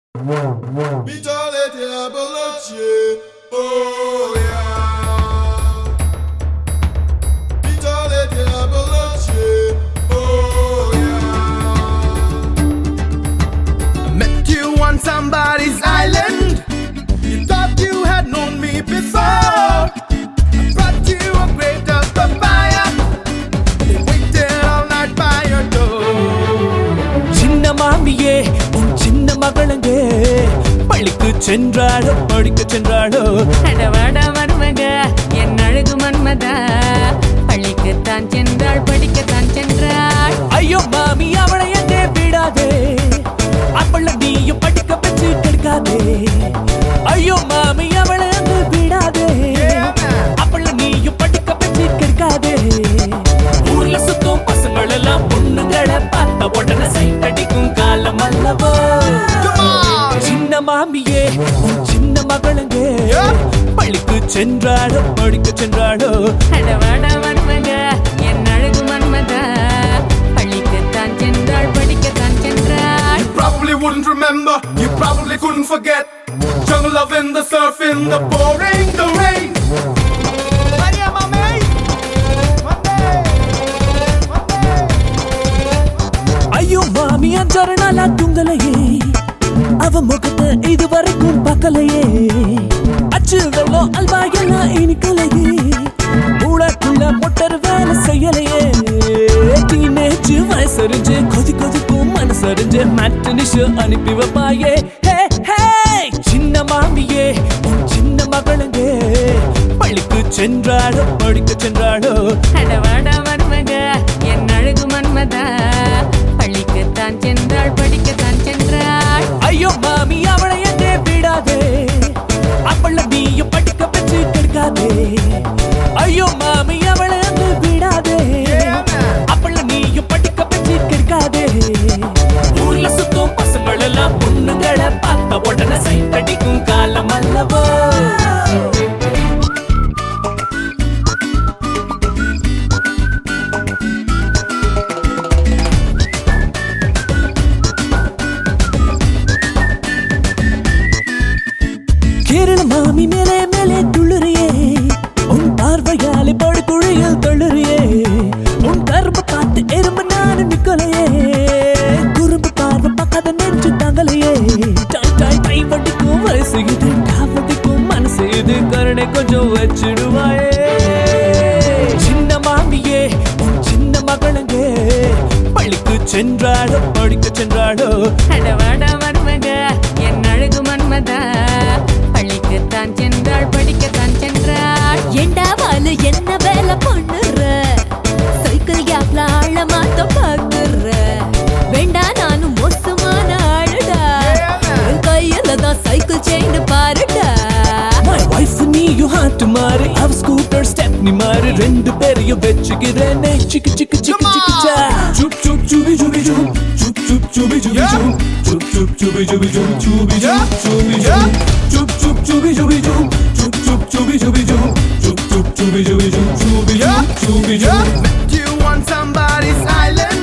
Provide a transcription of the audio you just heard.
Vitale Diabologie, oh yeah. Vitale Diabologie, oh yeah. I met you on somebody's island. You thought you had known me before. I brought you a crate of papaya. They waited all night by your door. சின்ன மாமியே உன் சின்ன மகளங்கே பள்ளிக்கு சென்றாளோ படிக்க சென்றாளோ அடவாடா மருமக என் அழகு மன்மதா பள்ளிக்குத்தான் சென்றாள் படிக்கத்தான் சென்றாள் ஐயோ மாமி அவளை எங்கே விடாதே அவளை நீயும் படிக்க வச்சு கெடுக்காதே ஐயோ மாமி அவளை அங்கே விடாதே அவளை நீயும் படிக்க வச்சு கெடுக்காதே ஊர்ல சுத்தும் பசங்கள் எல்லாம் பொண்ணுங்களை பார்த்த உடனே சைட் அடிக்கும் காலம் அல்லவோ சின்ன மாமியே உன் சின்ன மகளுங்க பள்ளிக்கு சென்றாளோ படிக்க சென்றாளோ அடவாடா மருமக என் அழகு மன்மதா பள்ளிக்குத்தான் சென்றாள் படிக்கத்தான் சென்றாள் probably wouldn't remember, you probably couldn't forget. Jungle loving, the surfing, the pouring, the rain. Maria, mami! ஐயோ மாமி அஞ்சாறு நாளா தூங்கலையே அவ முகத்தை இதுவரைக்கும் பார்க்கலையே அச்சு வெள்ளம் அல்வா எல்லாம் இனிக்கலையே மூளைக்குள்ள மொட்டர் வேலை செய்யலையே டீனேஜ் வயசறிஞ்சு கொதி கொதிக்கும் மனசறிஞ்சு மேட்டனிஷ் அனுப்பி வைப்பாயே ஹே ஹே சின்ன மாமியே உன் சின்ன மகளுங்க பள்ளிக்கு சென்றாளோ படிக்க சென்றாளோ அடவாடா மருமக என் அழகு மன்மதா பள்ளிக்குத்தான் சென்றாள் படிக்கத்தான் சென்றாள் ஐயோ மாமி அவளை எங்கே விடாதே அவளை நீயும் படிக்க வச்சு கெடுக்காதே ஐயோ மாமி அவளை அங்கே விடாதே அவளை நீயும் படிக்க வச்சு கெடுக்காதே ஊர்ல சுத்தும் பசங்கள் எல்லாம் பொண்ணுங்களை பார்த்த உடனே சைட் அடிக்கும் காலம் அல்லவோ கேரள மாமி மேலே மேலே துள்ளுறியே உன் பார்வையாலே படுகுழியில் தொழுறியே உன் கரும்பு பார்த்து எறும்பு நானு நிக்கலையே குறும்பு பார்வை பார்க்காத நெஞ்சு தாங்கலையே டாய் டாய் கை வண்டிக்கும் வயசு இது காவடிக்கும் மனசு இது கருணை கொஞ்சம் வச்சிடுவாயே சின்ன மாமியே உன் சின்ன மகளுங்க பள்ளிக்கு சென்றாளோ படிக்க சென்றாளோ அடவாடா மருமக என் அழகு மன்மதா பள்ளிக்குத்தான் சென்றாள் படிக்கத்தான் சென்றாள் ஏண்டா வாலு என்ன வேலை பண்ணுற சைக்கிள் கேப்ல ஆழ மாத்த பாக்குற வேண்டா நானும் மோசமான ஆளுடா என் கையில தான் சைக்கிள் செயின் பாருடா My wife நீயும் ஹாட்டு மாறு அவ ஸ்கூட்டர் ஸ்டெப் நீ மாறு ரெண்டு பேரையும் வச்சுக்கிறேனே சிக்கு சிக்கு சிக்கு சிக்கு சா சுப் சுப் சுபி சுபி சுப் சுப் சுப் சுபி சுபி சுப் சுப் சுப் சுபி சுபி சுப் சுபி சுப் சுபி சுப் சுப் சுப் சுபி சுபி சுப் சுப் சுப் சுபி சுபி சுப் சுப் சுப் சுபி சுபி சுப் சுபி சுப் சுபி சுப் Met you on somebody's island.